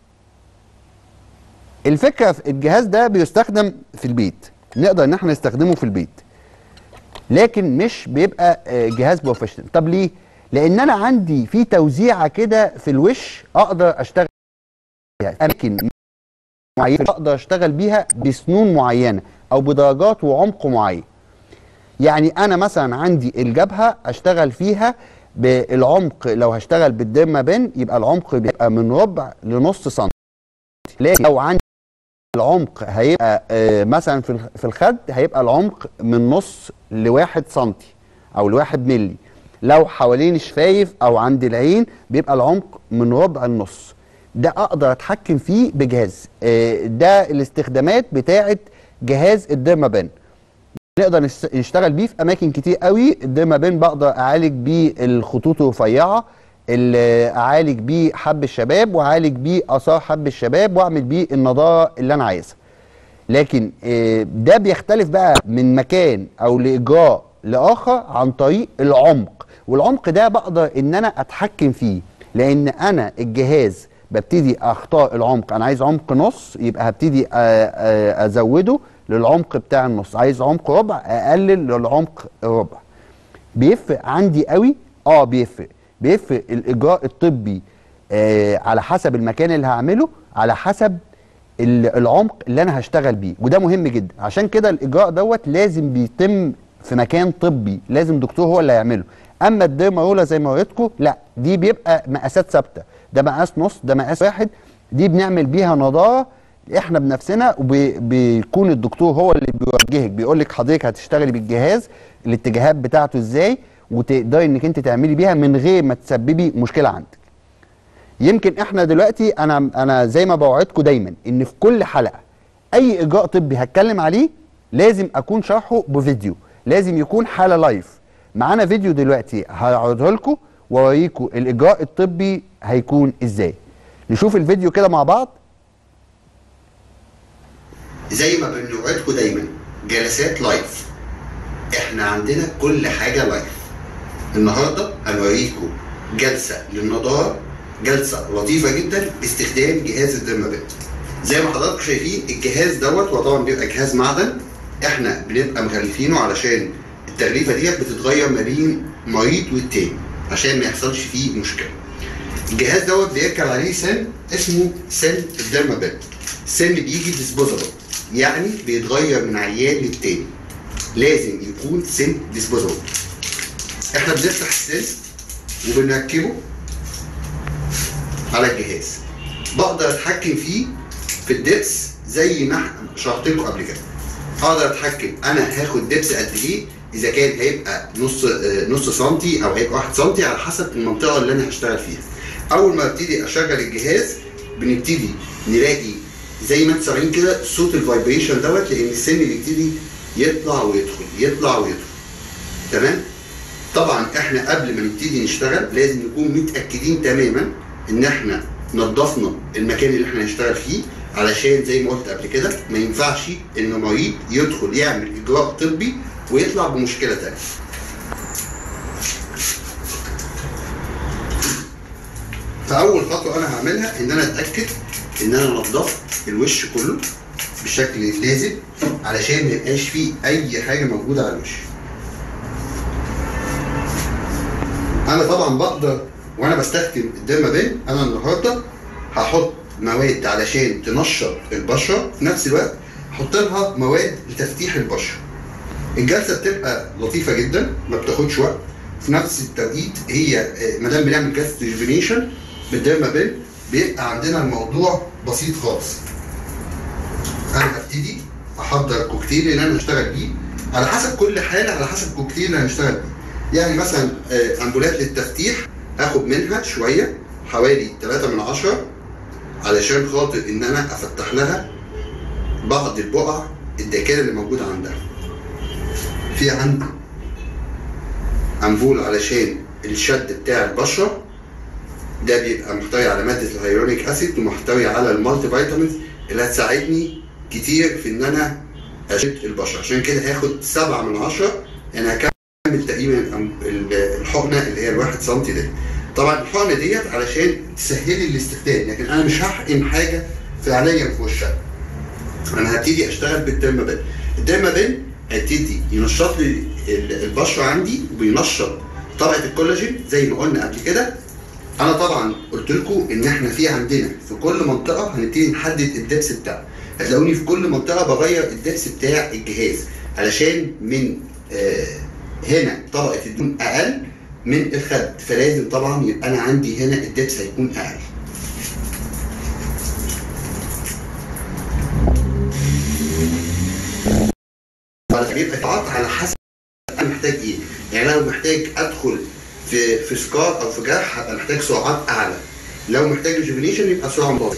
الفكره في الجهاز ده بيستخدم في البيت نقدر ان احنا نستخدمه في البيت لكن مش بيبقى آه، جهاز بروفيشنال طب ليه لان انا عندي في توزيعه كده في الوش اقدر اشتغل بيها اماكن معينه اقدر اشتغل بيها بسنون معينه او بدرجات وعمق معين يعني انا مثلا عندي الجبهه اشتغل فيها بالعمق لو هشتغل بالديرما بن يبقى العمق بيبقى من ربع لنص سم لكن لو عندي العمق هيبقى آه، مثلا في الخ- في الخد هيبقى العمق من نص لواحد سنتي او لواحد ملي لو حوالين الشفايف او عند العين بيبقى العمق من ربع النص ده اقدر اتحكم فيه بجهاز آه، ده الاستخدامات بتاعه جهاز الديرما بن نقدر نس- نشتغل بيه في اماكن كتير قوي الديرما بين بقدر اعالج بيه الخطوط الرفيعه اللي اعالج بيه حب الشباب واعالج بيه اثار حب الشباب واعمل بيه النضاره اللي انا عايزها لكن آه، ده بيختلف بقى من مكان او لاجراء لاخر عن طريق العمق والعمق ده بقدر ان انا اتحكم فيه لان انا الجهاز ببتدي اختار العمق انا عايز عمق نص يبقى هبتدي آه، آه، ازوده للعمق بتاع النص عايز عمق ربع اقلل للعمق ربع بيفرق عندي قوي اه بيفرق بيفرق الاجراء الطبي آه على حسب المكان اللي هعمله على حسب ال- العمق اللي انا هشتغل بيه وده مهم جدا عشان كده الاجراء دوت لازم بيتم في مكان طبي لازم دكتور هو اللي هيعمله اما الديرما رولا زي ما وريتكم لا دي بيبقى مقاسات ثابته ده مقاس نص ده مقاس واحد دي بنعمل بيها نضاره احنا بنفسنا وبيكون الدكتور هو اللي بيوجهك بيقول لك حضرتك هتشتغلي بالجهاز الاتجاهات بتاعته ازاي وتقدري انك انت تعملي بيها من غير ما تسببي مشكله عندك يمكن احنا دلوقتي انا انا زي ما بوعدكم دايما ان في كل حلقه اي اجراء طبي هتكلم عليه لازم اكون شرحه بفيديو لازم يكون حاله لايف معانا فيديو دلوقتي هعرضه لكم واوريكم الاجراء الطبي هيكون ازاي نشوف الفيديو كده مع بعض زي ما بنوعدكم دايما جلسات لايف احنا عندنا كل حاجه لايف النهارده هنوريكم جلسه للنضاره جلسه لطيفه جدا باستخدام جهاز الدرمابات زي ما حضراتكم شايفين الجهاز دوت هو طبعا بيبقى جهاز معدن احنا بنبقى مغلفينه علشان التغليفه ديت بتتغير ما بين مريض والتاني عشان ما يحصلش فيه مشكله الجهاز دوت بيركب عليه سن اسمه سن الدرمابات السن بيجي ديسبوزابل يعني بيتغير من عيان للتاني لازم يكون سن ديسبوزابل احنا بنفتح السن وبنركبه على الجهاز بقدر اتحكم فيه في الدبس زي ما شرحت لكم قبل كده اقدر اتحكم انا هاخد دبس قد ايه اذا كان هيبقى نص آه، نص سنتي او هيبقى 1 سنتي على حسب المنطقه اللي انا هشتغل فيها اول ما ابتدي اشغل الجهاز بنبتدي نلاقي زي ما انتم سامعين كده صوت الفايبريشن دوت لان السن بيبتدي يطلع ويدخل يطلع ويدخل تمام طبعا احنا قبل ما نبتدي نشتغل لازم نكون متاكدين تماما ان احنا نظفنا المكان اللي احنا هنشتغل فيه علشان زي ما قلت قبل كده ما ينفعش ان مريض يدخل يعمل اجراء طبي ويطلع بمشكله تانيه فاول خطوه انا هعملها ان انا اتاكد ان انا نظفت الوش كله بالشكل اللازم علشان ما يبقاش فيه اي حاجه موجوده على الوش انا طبعا بقدر وانا بستخدم الديرمابين انا النهارده هحط مواد علشان تنشط البشره في نفس الوقت احط لها مواد لتفتيح البشره الجلسه بتبقى لطيفه جدا ما بتاخدش وقت في نفس التوقيت هي ما دام بنعمل جلسه ريجوفينيشن بالديرمابين بيبقى عندنا الموضوع بسيط خالص انا هبتدي احضر الكوكتيل اللي انا هشتغل بيه على حسب كل حاله على حسب الكوكتيل اللي هنشتغل بيه يعني مثلا آه، امبولات للتفتيح اخد منها شويه حوالي 3 من عشرة علشان خاطر ان انا افتح لها بعض البقع الداكنه اللي موجوده عندها في عندي امبول علشان الشد بتاع البشره ده بيبقى محتوي على ماده الهيرونيك اسيد ومحتوي على المالتي فيتامينز اللي هتساعدني كتير في ان انا اشد البشره عشان كده هاخد سبعة من عشرة يعني هكمل تقريبا الأم- ال- الحقنه اللي هي الواحد سنتي دي طبعا الحقنه ديت علشان تسهلي الاستخدام لكن انا مش هحقن حاجه فعليا في وشها انا هبتدي اشتغل بالديرمابين الديرمابين هيبتدي ينشط لي ال- البشره عندي وبينشط طبقه الكولاجين زي ما قلنا قبل كده انا طبعا قلت لكم ان احنا في عندنا في كل منطقه هنبتدي نحدد الدبس بتاعها هتلاقوني في كل منطقه بغير الدبس بتاع الجهاز علشان من آه هنا طبقه الدهون اقل من الخد فلازم طبعا يبقى انا عندي هنا الدبس هيكون اقل فبيبقى تعاط على حسب انا محتاج ايه يعني انا لو محتاج ادخل في في سكار او في جرح هبقى محتاج سرعات اعلى لو محتاج ريجوفينيشن يبقى سرعه متوسطه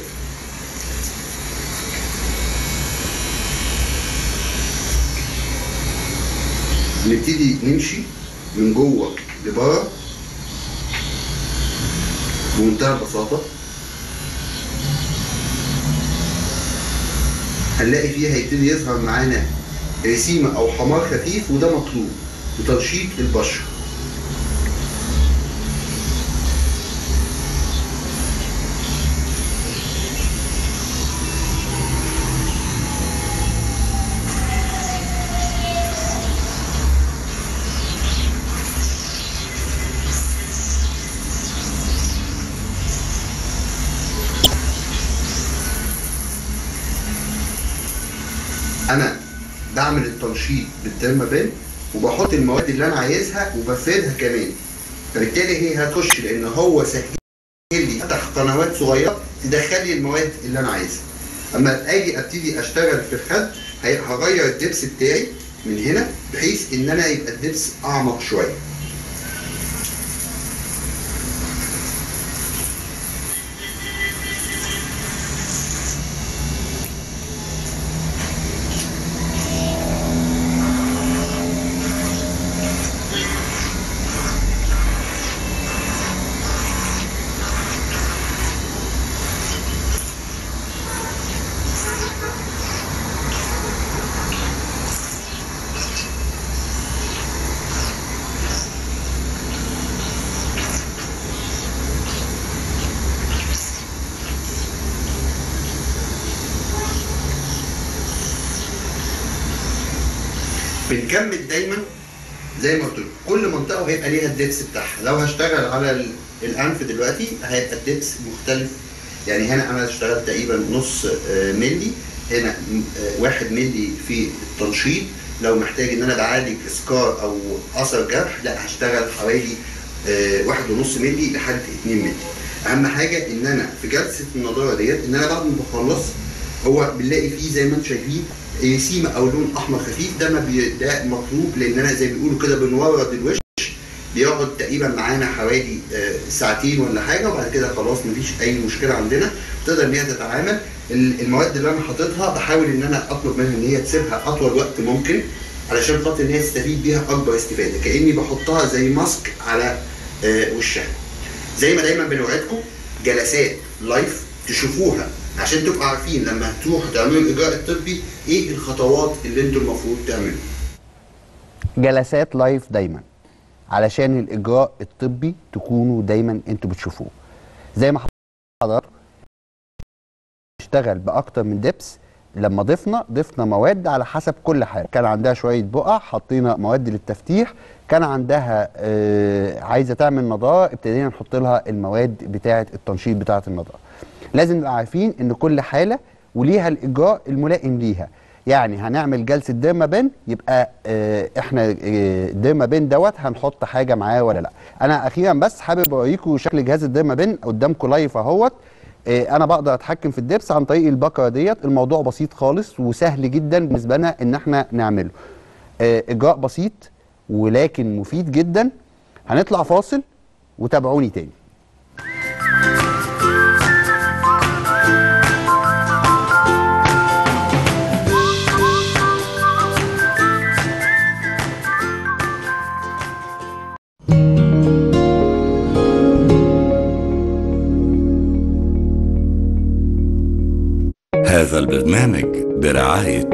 نبتدي نمشي من جوه لبره بمنتهى البساطه هنلاقي فيها هيبتدي يظهر معانا رسيمه او حمار خفيف وده مطلوب لتنشيط البشره انا بعمل التنشيط بالديرمابين وبحط المواد اللي انا عايزها وبفردها كمان فبالتالي هي هتخش لان هو سهل لي فتح قنوات صغيره تدخل لي المواد اللي انا عايزها اما اجي ابتدي اشتغل في الخد هي- هغير الدبس بتاعي من هنا بحيث ان انا يبقى الدبس اعمق شويه بنكمل دايما زي ما قلت لكم كل منطقه هيبقى ليها الدبس بتاعها لو هشتغل على ال- الانف دلوقتي هيبقى الدبس مختلف يعني هنا انا اشتغلت تقريبا نص آه، ملي هنا آه، واحد ملي في التنشيط لو محتاج ان انا بعالج اسكار او اثر جرح لا هشتغل حوالي آه، واحد ونص ملي لحد 2 ملي اهم حاجه ان انا في جلسه النضاره ديت ان انا بعد ما بخلص هو بنلاقي فيه زي ما انتم شايفين سيمه او لون احمر خفيف ده ما بي ده مطلوب لان انا زي ما بيقولوا كده بنورد الوش بيقعد تقريبا معانا حوالي آه، ساعتين ولا حاجه وبعد كده خلاص مفيش اي مشكله عندنا تقدر ان هي تتعامل ال- المواد اللي انا حاططها بحاول ان انا اطلب منها ان هي تسيبها اطول وقت ممكن علشان خاطر ان هي تستفيد بيها اكبر استفاده كاني بحطها زي ماسك على آه، وشها زي ما دايما بنوعدكم جلسات لايف تشوفوها عشان تبقوا عارفين لما هتروحوا تعملوا الاجراء الطبي ايه الخطوات اللي انتوا المفروض تعملوا جلسات لايف دايما علشان الاجراء الطبي تكونوا دايما انتوا بتشوفوه زي ما حضرتك اشتغل باكتر من دبس لما ضفنا ضفنا مواد على حسب كل حاجه كان عندها شويه بقع حطينا مواد للتفتيح كان عندها آه عايزه تعمل نضاره ابتدينا نحط لها المواد بتاعه التنشيط بتاعه النضاره لازم نبقى عارفين ان كل حاله وليها الاجراء الملائم ليها يعني هنعمل جلسه ديرما بين يبقى آه احنا آه ديرما بين دوت هنحط حاجه معاه ولا لا انا اخيرا بس حابب اوريكم شكل جهاز الديرما بين قدامكم لايف اهوت آه، انا بقدر اتحكم في الدبس عن طريق البكره ديت الموضوع بسيط خالص وسهل جدا بالنسبه لنا ان احنا نعمله آه، اجراء بسيط ولكن مفيد جدا هنطلع فاصل وتابعوني تاني هذا البرنامج برعاية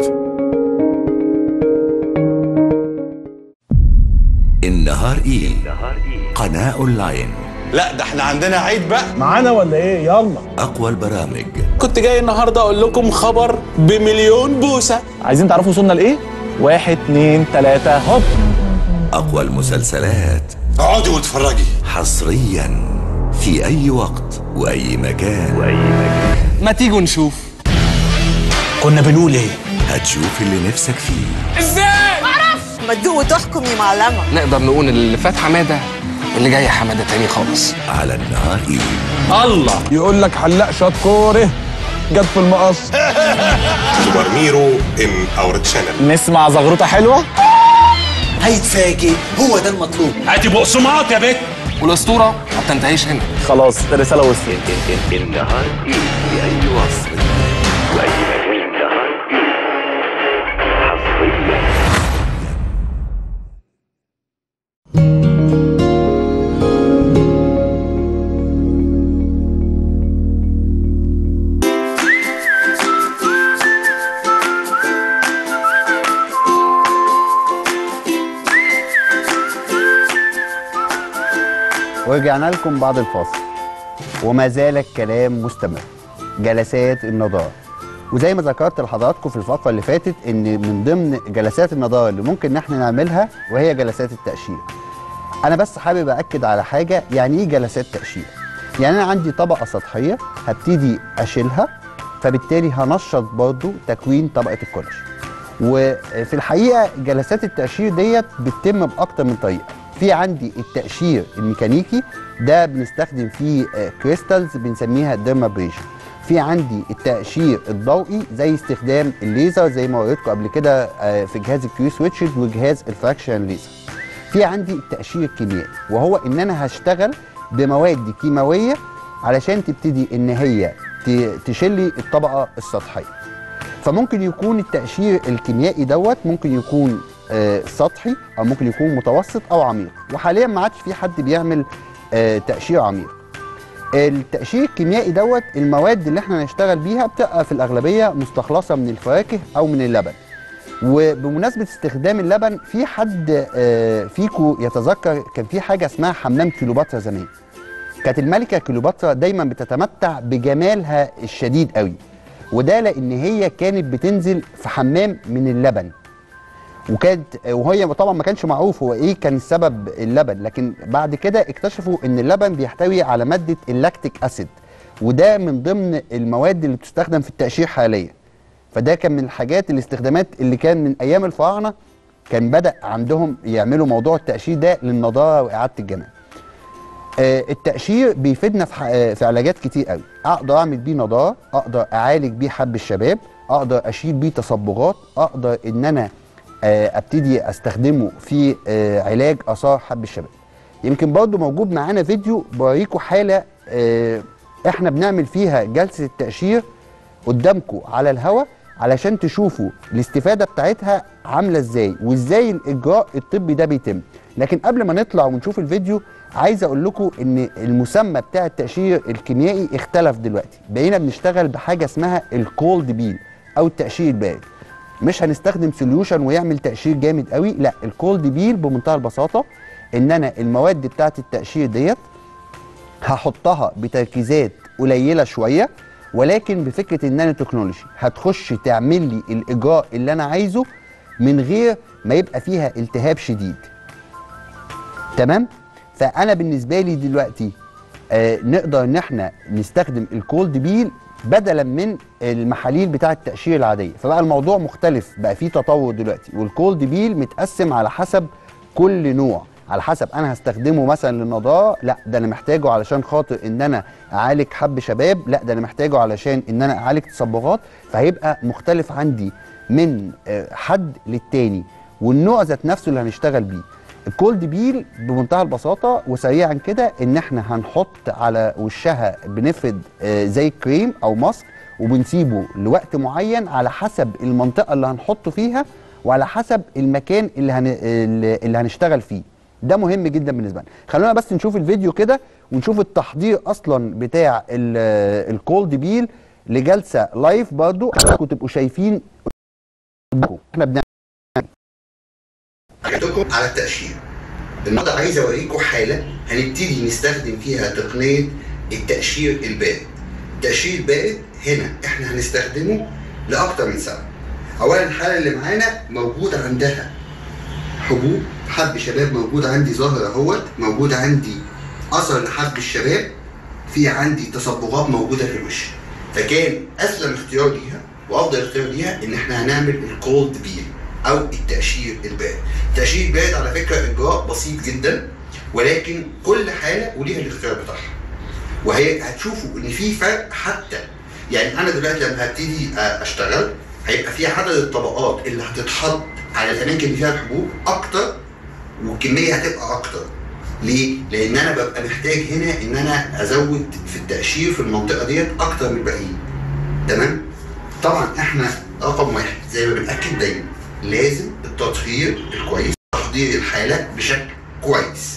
النهار إيه قناة أونلاين لا ده احنا عندنا عيد بقى معانا ولا ايه يلا أقوى البرامج كنت جاي النهارده اقول لكم خبر بمليون بوسه عايزين تعرفوا وصلنا لايه واحد اتنين تلاتة هوب أقوى المسلسلات اقعدي واتفرجي حصريا في أي وقت وأي مكان ما تيجوا نشوف كنا بنقول ايه هتشوف اللي نفسك فيه ما تدوق وتحكم يا معلمة نقدر نقول اللي فات حماده اللي جاي حماده تاني خالص على النهار إيه الله يقول لك حلاق شاط كوره جت في المقص سوبر ميرو ان اور تشانل نسمع زغروطه حلوه هيتفاجئ هو ده المطلوب هاتي بقسماط يا بت والاسطوره ما بتنتهيش هنا خلاص الرساله وصلت النهار إيه في أي وقت وأي مكان النهار إيه حصريا ورجعنا لكم بعد الفاصل وما زال الكلام مستمر جلسات النضاره وزي ما ذكرت لحضراتكم في الفقره اللي فاتت ان من ضمن جلسات النضاره اللي ممكن ان احنا نعملها وهي جلسات التقشير انا بس حابب اكد على حاجه يعني ايه جلسات تقشير يعني انا عندي طبقه سطحيه هبتدي اشيلها فبالتالي هنشط برضو تكوين طبقه الكولاج وفي الحقيقه جلسات التقشير ديت بتتم باكتر من طريقه في عندي التقشير الميكانيكي ده بنستخدم فيه آه، كريستالز بنسميها ديرمابريشن في عندي التقشير الضوئي زي استخدام الليزر زي ما وريتكم قبل كده آه، في جهاز الكيو سويتشز وجهاز الفراكشن ليزر في عندي التقشير الكيميائي وهو ان انا هشتغل بمواد كيماويه علشان تبتدي ان هي ت- تشيل لي الطبقه السطحيه فممكن يكون التقشير الكيميائي دوت ممكن يكون آه، سطحي او ممكن يكون متوسط او عميق وحاليا ما عادش في حد بيعمل آه، تقشير عميق التقشير الكيميائي دوت المواد اللي احنا هنشتغل بيها بتبقى في الاغلبيه مستخلصه من الفواكه او من اللبن وبمناسبه استخدام اللبن في حد آه، فيكو يتذكر كان في حاجه اسمها حمام كيلوباترا زمان كانت الملكه كليوباترا دايما بتتمتع بجمالها الشديد قوي وده لان هي كانت بتنزل في حمام من اللبن وكانت وهي طبعا ما كانش معروف هو ايه كان سبب اللبن لكن بعد كده اكتشفوا ان اللبن بيحتوي على ماده اللاكتيك اسيد وده من ضمن المواد اللي بتستخدم في التقشير حاليا فده كان من الحاجات الاستخدامات اللي كان من ايام الفراعنه كان بدا عندهم يعملوا موضوع التقشير ده للنضاره واعاده الجمال آه، التقشير بيفيدنا في ح- آه، في علاجات كتير قوي اقدر اعمل بيه نضاره اقدر اعالج بيه حب الشباب اقدر اشيل بيه تصبغات اقدر ان انا آه، ابتدي استخدمه في آه، علاج اثار حب الشباب يمكن برضو موجود معانا فيديو بوريكم حاله آه، احنا بنعمل فيها جلسه التقشير قدامكم على الهوا علشان تشوفوا الاستفاده بتاعتها عامله ازاي وازاي الاجراء الطبي ده بيتم لكن قبل ما نطلع ونشوف الفيديو عايز اقول لكم ان المسمى بتاع التقشير الكيميائي اختلف دلوقتي بقينا بنشتغل بحاجه اسمها الكولد بيل او التقشير البارد مش هنستخدم سوليوشن ويعمل تقشير جامد قوي لا الكولد بيل بمنتهى البساطه ان انا المواد بتاعت التقشير ديت هحطها بتركيزات قليله شويه ولكن بفكره النانو تكنولوجي هتخش تعمل لي الاجراء اللي انا عايزه من غير ما يبقى فيها التهاب شديد تمام فانا بالنسبه لي دلوقتي آه نقدر ان احنا نستخدم الكولد بيل بدلا من المحاليل بتاعه التقشير العاديه فبقى الموضوع مختلف بقى فيه تطور دلوقتي والكولد بيل متقسم على حسب كل نوع على حسب انا هستخدمه مثلا للنضاره لا ده انا محتاجه علشان خاطر ان انا اعالج حب شباب لا ده انا محتاجه علشان ان انا اعالج تصبغات فهيبقى مختلف عندي من آه، حد للتاني والنوع ذات نفسه اللي هنشتغل بيه الكولد بيل بمنتهى البساطه وسريعا كده ان احنا هنحط على وشها بنفرد آه، زي كريم او ماسك وبنسيبه لوقت معين على حسب المنطقه اللي هنحطه فيها وعلى حسب المكان اللي هن... اللي اللي هنشتغل فيه ده مهم جدا بالنسبه لنا خلونا بس نشوف الفيديو كده ونشوف التحضير اصلا بتاع ال- الكولد بيل لجلسه لايف برضو عشان تبقوا شايفين احنا بنعمل عندكم على التقشير النهارده عايز اوريكم حاله هنبتدي نستخدم فيها تقنيه التقشير البارد التقشير البارد هنا احنا هنستخدمه لاكتر من سبب اولا الحاله اللي معانا موجود عندها حبوب حب شباب موجود عندي ظاهر اهوت موجود عندي اثر لحب الشباب في عندي تصبغات موجوده في الوش فكان اسلم اختيار ليها وافضل اختيار ليها ان احنا هنعمل الكولد بيل او التقشير البارد التقشير البارد على فكره اجراء بسيط جدا ولكن كل حاله وليها الاختيار بتاعها وهي هتشوفوا ان في فرق حتى يعني انا دلوقتي لما هبتدي اشتغل هيبقى في عدد الطبقات اللي هتتحط على الاماكن اللي فيها الحبوب اكتر والكميه هتبقى اكتر ليه؟ لان انا ببقى محتاج هنا ان انا ازود في التقشير في المنطقه ديت اكتر من الباقيين تمام؟ طبعا احنا رقم واحد زي ما بنأكد دايما لازم التطهير الكويس تحضير الحاله بشكل كويس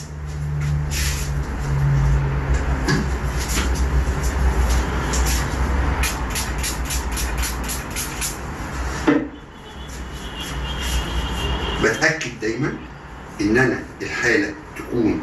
بتأكد دايما ان انا الحاله تكون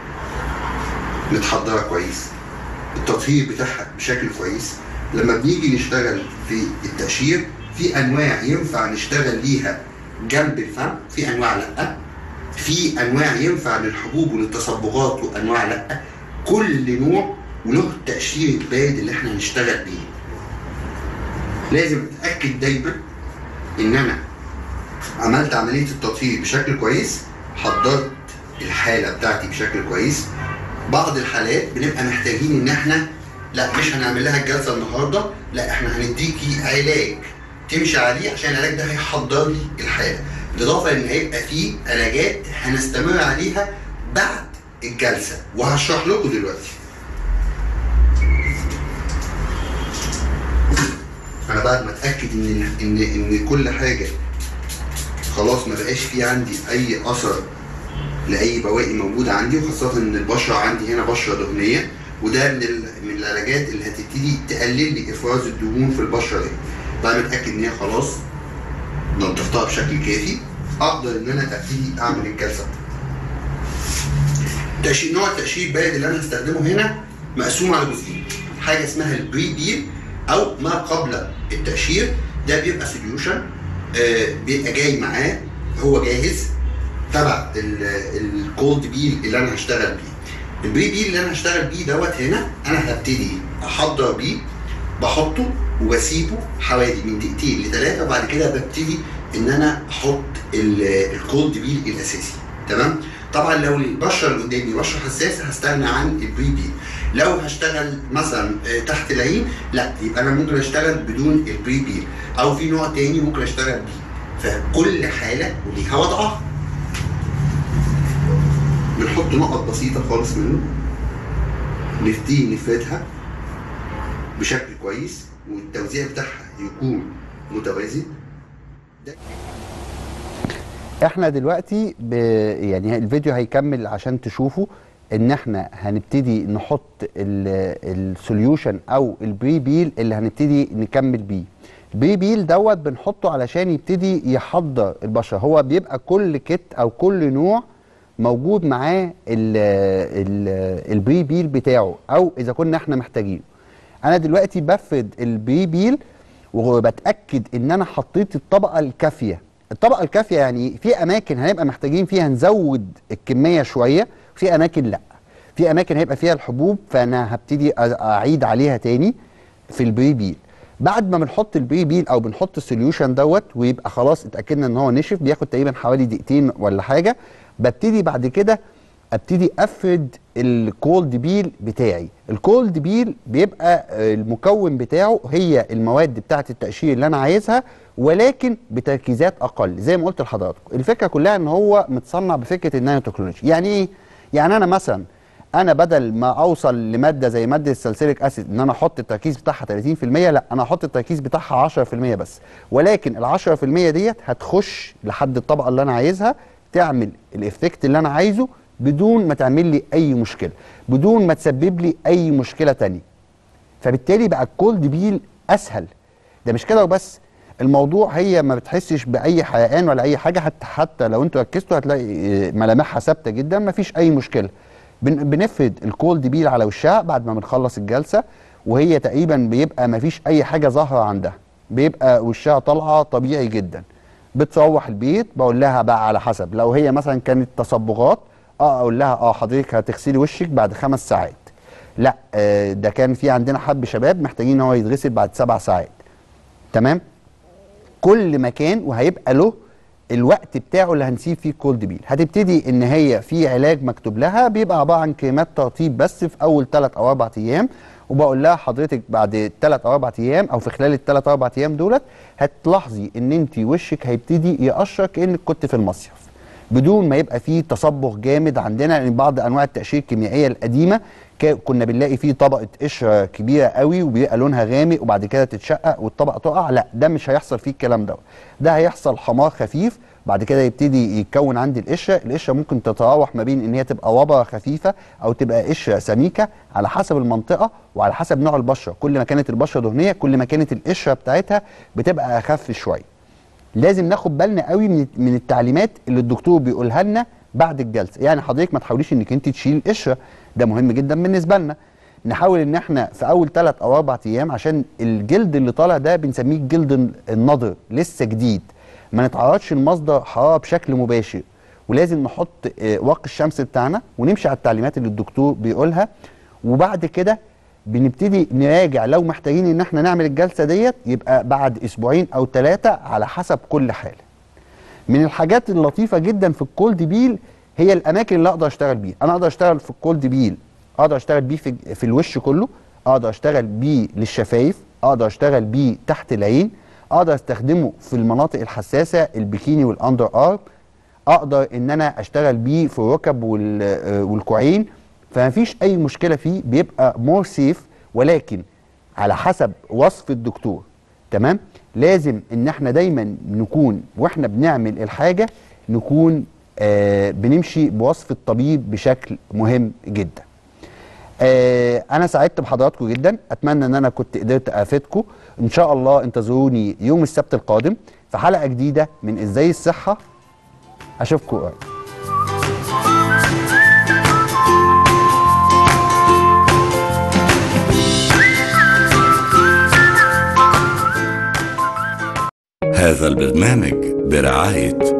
متحضره كويس التطهير بتاعها بشكل كويس لما بنيجي نشتغل في التقشير في انواع ينفع نشتغل ليها جنب الفم في انواع لا في انواع ينفع للحبوب وللتصبغات وانواع لا كل نوع وله التقشير البارد اللي احنا هنشتغل بيه لازم اتاكد دايما ان انا عملت عمليه التطهير بشكل كويس حضرت الحاله بتاعتي بشكل كويس بعض الحالات بنبقى محتاجين ان احنا لا مش هنعمل لها الجلسه النهارده لا احنا هنديكي علاج تمشي عليه عشان العلاج ده هيحضر لي الحاله بالاضافه ان هيبقى فيه علاجات هنستمر عليها بعد الجلسه وهشرح لكم دلوقتي انا بعد ما اتاكد ان ان ان كل حاجه خلاص ما بقاش في عندي اي اثر لاي بواقي موجوده عندي وخاصه ان البشره عندي هنا بشره دهنيه وده من ال- من العلاجات اللي هتبتدي تقلل لي افراز الدهون في البشره دي بعد ما اتاكد ان هي خلاص نظفتها بشكل كافي اقدر ان انا ابتدي اعمل الجلسه تقشير نوع التقشير البارد اللي انا هستخدمه هنا مقسوم على جزئين حاجه اسمها البري بيل او ما قبل التقشير ده بيبقى سوليوشن آه بيبقى جاي معاه هو جاهز تبع الكولد بيل اللي انا هشتغل بيه البري بيل اللي انا هشتغل بيه دوت هنا انا هبتدي احضر بيه بحطه وبسيبه حوالي من دقيقتين لثلاثه وبعد كده ببتدي ان انا احط ال- الكولد بيل الاساسي تمام طبعا لو البشره اللي قدامي بشره حساسه هستغنى عن البري بيل لو هشتغل مثلا آه، تحت العين لا يبقى انا ممكن اشتغل بدون البري بيل او في نوع تاني ممكن اشتغل بيه فكل حاله وليها وضعها بنحط نقط بسيطه خالص منه نبتدي نفردها بشكل كويس والتوزيع بتاعها يكون متوازن احنا دلوقتي ب... يعني الفيديو هيكمل عشان تشوفوا ان احنا هنبتدي نحط السوليوشن او البري بيل اللي هنبتدي نكمل بيه البري بيل دوت بنحطه علشان يبتدي يحضر البشره هو بيبقى كل كت او كل نوع موجود معاه ال- ال- البري بيل بتاعه او اذا كنا احنا محتاجينه انا دلوقتي بفرد البري بيل وبتاكد ان انا حطيت الطبقه الكافيه الطبقه الكافيه يعني في اماكن هنبقى محتاجين فيها نزود الكميه شويه في اماكن لا في اماكن هيبقى فيها الحبوب فانا هبتدي أ- اعيد عليها تاني في البري بيل بعد ما بنحط البري بيل او بنحط السوليوشن دوت ويبقى خلاص اتاكدنا ان هو نشف بياخد تقريبا حوالي دقيقتين ولا حاجه ببتدي بعد كده ابتدي افرد الكولد بيل بتاعي الكولد بيل بيبقى آه، المكون بتاعه هي المواد بتاعه التقشير اللي انا عايزها ولكن بتركيزات اقل زي ما قلت لحضراتكم الفكره كلها ان هو متصنع بفكره النانو تكنولوجي يعني ايه يعني انا مثلا انا بدل ما اوصل لماده زي ماده السلسليك اسيد ان انا احط التركيز بتاعها 30% لا انا احط التركيز بتاعها 10% بس ولكن ال 10% ديت هتخش لحد الطبقه اللي انا عايزها تعمل الافكت اللي انا عايزه بدون ما تعمل لي اي مشكله بدون ما تسبب لي اي مشكله تانية فبالتالي بقى الكولد بيل اسهل ده مش كده وبس الموضوع هي ما بتحسش باي حرقان ولا اي حاجه حتى حتى لو انتوا ركزتوا هتلاقي آه، ملامحها ثابته جدا ما فيش اي مشكله بن- بنفرد الكولد بيل على وشها بعد ما بنخلص الجلسه وهي تقريبا بيبقى ما فيش اي حاجه ظاهره عندها بيبقى وشها طالعه طبيعي جدا بتروح البيت بقول لها بقى على حسب لو هي مثلا كانت تصبغات اه اقول لها اه حضرتك هتغسلي وشك بعد خمس ساعات لا آه ده كان في عندنا حب شباب محتاجين ان هو يتغسل بعد سبع ساعات تمام كل مكان وهيبقى له الوقت بتاعه اللي هنسيب فيه كولد بيل هتبتدي ان هي في علاج مكتوب لها بيبقى عباره عن كريمات ترطيب بس في اول 3 او 4 ايام وبقول لها حضرتك بعد 3 او 4 ايام او في خلال الثلاث او 4 ايام دولت هتلاحظي ان انت وشك هيبتدي يقشر كانك كنت في المصيف بدون ما يبقى فيه تصبغ جامد عندنا لان بعض انواع التقشير الكيميائيه القديمه كا- كنا بنلاقي فيه طبقه قشره كبيره قوي وبيبقى لونها غامق وبعد كده تتشقق والطبقه تقع لا ده مش هيحصل فيه الكلام ده ده هيحصل حمار خفيف بعد كده يبتدي يتكون عندي القشره القشره ممكن تتراوح ما بين ان هي تبقى وبره خفيفه او تبقى قشره سميكه على حسب المنطقه وعلى حسب نوع البشره كل ما كانت البشره دهنيه كل ما كانت القشره بتاعتها بتبقى اخف شويه لازم ناخد بالنا قوي من من التعليمات اللي الدكتور بيقولها لنا بعد الجلسه يعني حضرتك ما تحاوليش انك انت تشيل قشره ده مهم جدا بالنسبه لنا نحاول ان احنا في اول ثلاث او اربع ايام عشان الجلد اللي طالع ده بنسميه الجلد النضر لسه جديد ما نتعرضش لمصدر حراره بشكل مباشر ولازم نحط آه، واقي الشمس بتاعنا ونمشي على التعليمات اللي الدكتور بيقولها وبعد كده بنبتدي نراجع لو محتاجين ان احنا نعمل الجلسه ديت يبقى بعد اسبوعين او ثلاثه على حسب كل حاله من الحاجات اللطيفه جدا في الكولد بيل هي الاماكن اللي اقدر اشتغل بيها انا اقدر اشتغل في الكولد بيل اقدر اشتغل بيه في, في الوش كله اقدر اشتغل بيه للشفايف اقدر اشتغل بيه تحت العين اقدر استخدمه في المناطق الحساسه البكيني والاندر ارم اقدر ان انا اشتغل بيه في الركب وال- آه، والكوعين فمفيش اي مشكله فيه بيبقى مور سيف ولكن على حسب وصف الدكتور تمام لازم ان احنا دايما نكون واحنا بنعمل الحاجه نكون آه بنمشي بوصف الطبيب بشكل مهم جدا آه انا سعدت بحضراتكم جدا اتمنى ان انا كنت قدرت افيدكم ان شاء الله انتظروني يوم السبت القادم في حلقه جديده من ازاي الصحه اشوفكم قريب هذا البرنامج برعاية